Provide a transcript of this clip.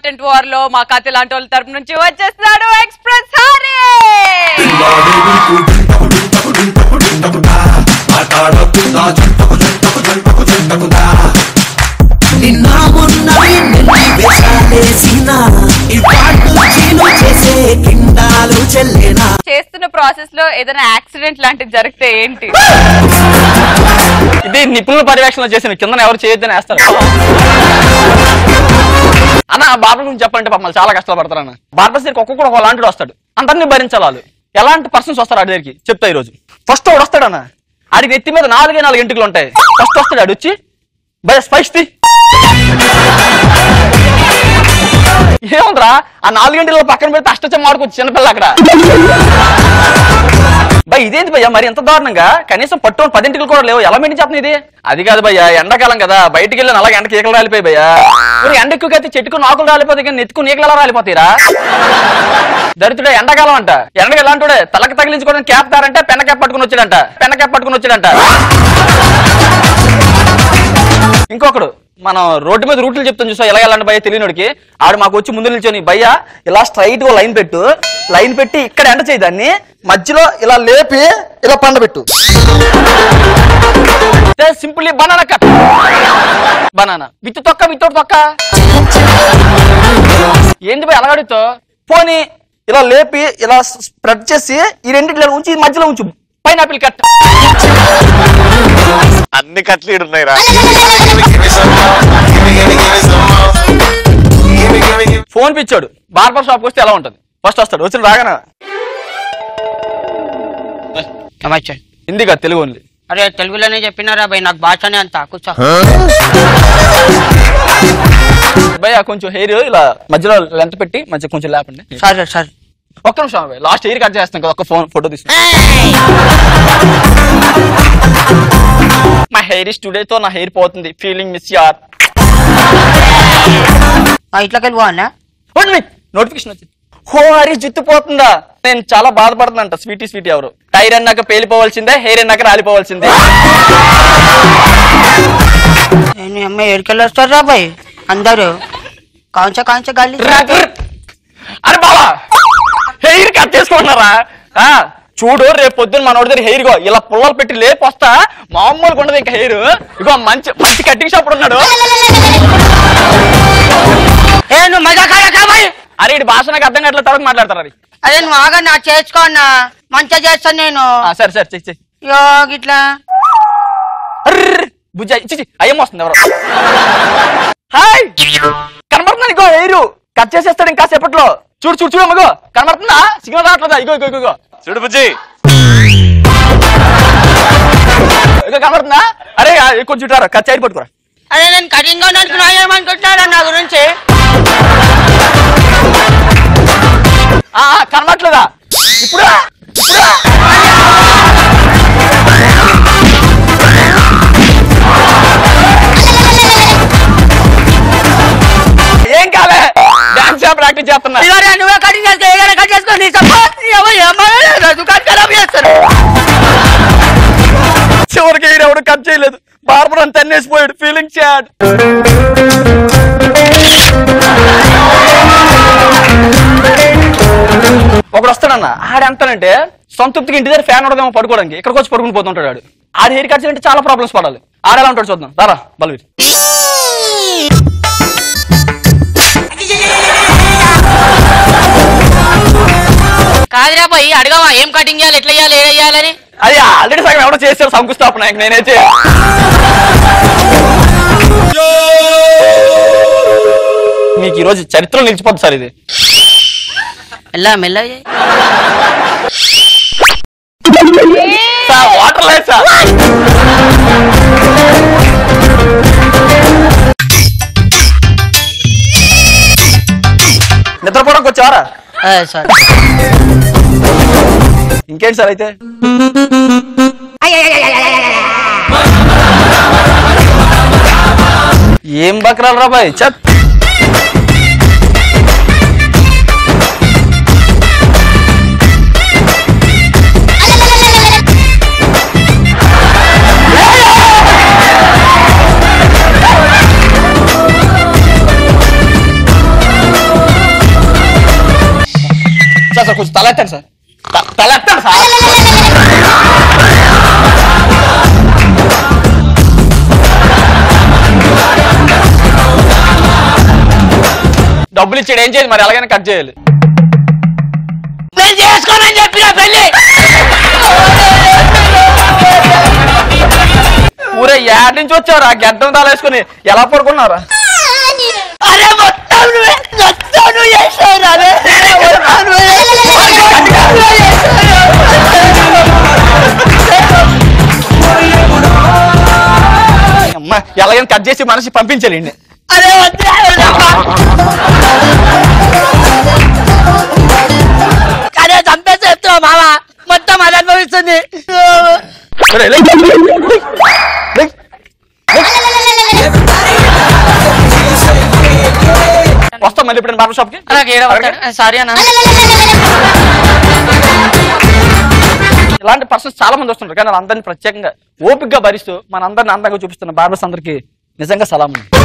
Content war లో మా కథ లాంటి వాళ్ళ తరపు నుంచి వచ్చేస్తున్నాడు ఎక్స్ప్రెస్ హారీ నిన్న మొన్న నిన్ని వేషాలేసిన ఇవాళ్ళు చీలు చేసే కిండాలు చెల్లేనా చేస్తున్న ప్రాసెస్ లో ఏదైనా యాక్సిడెంట్ లాంటిది జరిగితే ఏంటి ఇది నిపుణుల పర్యవేక్షణ చేసిన కింద ఎవరు చేయొద్దని వేస్తారు అన్న బాబు గురించి చెప్పంటే పాపం వాళ్ళు చాలా కష్టాలు పడతారు అన్న బార్బర్ దగ్గరికి ఒక్కొక్కడు ఒక లాంటి వస్తాడు అందరినీ భరించాలి వాళ్ళు ఎలాంటి పర్సన్స్ వస్తారు ఆడి దగ్గరికి చెప్తా ఈ రోజు ఫస్ట్ వాడు వస్తాడన్న ఆడికి నెత్తి మీద నాలుగే నాలుగు ఇంటికలు ఉంటాయి ఫస్ట్ వస్తాడు ఆడు వచ్చి భయ స్పైస్ తీ ఏముందిరా ఆ నాలుగింటిలో పక్కన పెడితే అష్టచం ఆడుకోవచ్చు చిన్నపిల్ల అక్కడ భయ్ ఇదేంటి భయ్యా మరి ఎంత దారుణంగా కనీసం పట్టు పదింటికి కూడా లేవు ఎలా మెయింటైన్ చేస్తుంది ఇది అది కాదు భయ్యా ఎండాకాలం కదా బయటికి వెళ్ళి అలాగే ఎండకి ఈకలు రాలిపోయి భయ్యా మరి ఎండ ఎక్కువ అయితే చెట్టుకు నాకులు రాలిపోతాయి కానీ నెత్తుకు నీకలు ఎలా రాలిపోతాయిరా దరిద్రుడే ఎండాకాలం అంట ఎండకి ఎలాంటి తలకి తగిలించుకోవడానికి క్యాప్ తారంటే పెన్న క్యాప్ పట్టుకుని వచ్చాడంట పెన్న క్యాప్ పట్టుకుని వచ్చాడంట ఇంకొకడు మనం రోడ్డు మీద రూట్లు చెప్తాం చూసా ఎలా వెళ్ళండి భయ్య తెలియనోడికి ఆడు మాకు వచ్చి ముందు నిల్చొని భయ్య ఇలా స్ట్రైట్ గా లైన్ పెట్టు లైన్ పెట్టి ఇక్కడ ఎండ చేయి దాన్ని మధ్యలో ఇలా లేపి ఇలా పండబెట్టు simply banana cut banana with తొక్క విత్ తొక్క ఏంది భయ్ అలగాడితో పోనీ ఇలా లేపి ఇలా స్ప్రెడ్ చేసి ఈ రెండింటిలో ఉంచి ఈ మధ్యలో ఉంచు పైనాపిల్ కట్ అన్ని కట్లు ఈడున్నాయిరా ఫోన్ పిచ్చాడు బార్బర్ షాప్ వస్తే ఎలా ఉంటది ఫస్ట్ వస్తాడు వచ్చిన రాగానే ఏమచ్చా హిందీ కాదు తెలుగు ఓన్లీ అరే తెలుగులోనే చెప్పినారా భయ్ నాకు భాషనే అంత కూర్చో భయ్య కొంచెం హెయిర్ ఇలా మధ్యలో లెంత్ పెట్టి మంచిగా కొంచెం లేపండి సరే సరే ఒక్క నిమిషం భయ్ లాస్ట్ హెయిర్ కట్ చేస్తాం కదా ఒక్క ఫోన్ ఫోటో తీసి మా హెయిర్ టుడే తో నా హెయిర్ పోతుంది ఫీలింగ్ మిస్ యార్ ఆ, ఇట్లోకి వెళ్ళి పోవాలా నోటిఫికేషన్ వచ్చింది హో హరి జుట్టు పోతుందా నేను చాలా బాధపడుతుందంట స్వీటీ స్వీటీ ఎవరు టైర్ అన్నాక పేలిపోవాల్సిందే హెయిర్ అన్నాక రాలిపోవాల్సిందే నేను అమ్మ ఎడికెళ్ళి వస్తారా భయ్ అందరూ కాంచ కాంచ గాలి అరే బావా హెయిర్ కట్ చేసుకుంటున్నారా ఆ, చూడు రేపు పొద్దున్న మనోడి దగ్గర హెయిర్ గో ఇలా పుల్లలు పెట్టి లేపు వస్తా మామూలుగా ఉండదు ఇంకా హెయిర్ ఇగో మంచి మంచి కటింగ్ షాప్ ఉన్నాడు ఏ నువ్వు మజా కాదా భయ్ అరే ఇటు భాష నాకు అర్థం కావట్లేదు తర్వాత మాట్లాడతారు అది అదే నువ్వు ఆగా నా చేసుకోన్నా మంచిగా చేస్తాను నేను ఆ, సరే సరే చెయ్యి చెయ్యి యో గిట్లా అర్ర్, బుజ్జ ఇచ్చి అయ్యం వస్తుంది ఎవరు హాయ్ కనబడుతుంది ఇగో హెయిర్ కట్ చేసేస్తాడు ఇంకా సేపట్లో చూడు చూడు చూడు అమ్మగో కనబడుతుందా సిగ్నల్ రావట్లేదా ఇగో ఇగో ఇగో, ఇగో చూడు బుజ్జి ఇగో కనబడుతుందా అరే ఆ, కొంచెం ఇటారా కట్ చేయి పట్టుకురా అదే నేను కటింగ్ అనుకున్నా ఏమనుకుంటున్నారా నా గురించి ఆ, ఆ, కనబడట్లేదా ఇప్పుడు ఇప్పుడు ఏం కాలే డాన్స్ ప్రాక్టీస్ చేస్తున్నా ఇదిగోరా, నువ్వే కటింగ్ చేస్తే ఏదైనా కట్ చేసుకో నీ తప్ప ఎవరు ఏమన్నా దుకాణం ఖరాబ్ చేస్తారు చివరికి ఈయన ఎవడు కట్ చేయలేదు బార్బర్ అని తన్నేసిపోయాడు ఫీలింగ్ చాడ్ ఒకడు వస్తాడన్న ఆడ ఎంతనంటే సొంతృప్తికి ఇంటి దగ్గర ఫ్యాన్ ఉండదేమో పడుకోవడానికి ఇక్కడికి వచ్చి పడుకుని పోతుంటాడు ఆడు ఆడ హెయిర్ కట్ చేయాలంటే చాలా ప్రాబ్లమ్స్ పడాలి ఆడ ఎలా ఉంటాడు చూద్దాం రారా బలవీర్ కాదురా పోయి అడగవా ఏం కటింగ్ చేయాలి ఎట్లా చేయాలి ఏం చేయాలని అది ఆల్రెడీ సగం ఎవడో చేశారు శంకుస్థాపన ఇంక నేనైతే మీకు ఈరోజు చరిత్రలో నిలిచిపోద్ది సార్ ఇది మెల్ల మెల్ల చేయి. సార్ వాటర్ లేదు సార్ నిద్రపోవడానికి వచ్చారా ఆ, సరే ఇంకేంటి సార్ అయితే ఏం బకరాలు రా బాయ్ చత్ కొంచెం తల ఎత్తండి సార్ త- తల ఎత్తండి సార్ డబ్బులు ఇచ్చాడు ఏం చేయాలి మరి ఎలాగైనా కట్ చేయాలి నేను చేసుకోనని చెప్పిన పెళ్లి ఊరే యాడ్ నుంచి వచ్చారా గడ్డం తాలేసుకుని ఎలా పడుకున్నారా అరే మొత్తం నువ్వే మొత్తం నువ్వు చేసావు రా రే. మొత్తం నువ్వే మొత్తం నువ్వే చేసావు. అమ్మ ఎలాగైనా కట్ చేసి మనిషి పంపించాలి ఈయన్ని. అరే వద్దు అరే చంపేసి చెప్తున్నావు మామ మొత్తం అది అనుభవిస్తుంది ఒరే, లే. లే. వస్తాం మళ్ళీ ఇప్పుడు బాబా షాప్ కి సారీ అన్న ఇలాంటి పర్సన్స్ చాలా మంది వస్తుంటారు కానీ వాళ్ళందరినీ ప్రత్యేకంగా ఓపికగా భరిస్తూ మన అందరిని అందంగా చూపిస్తున్న బార్బర్స్ అందరికి నిజంగా సలాం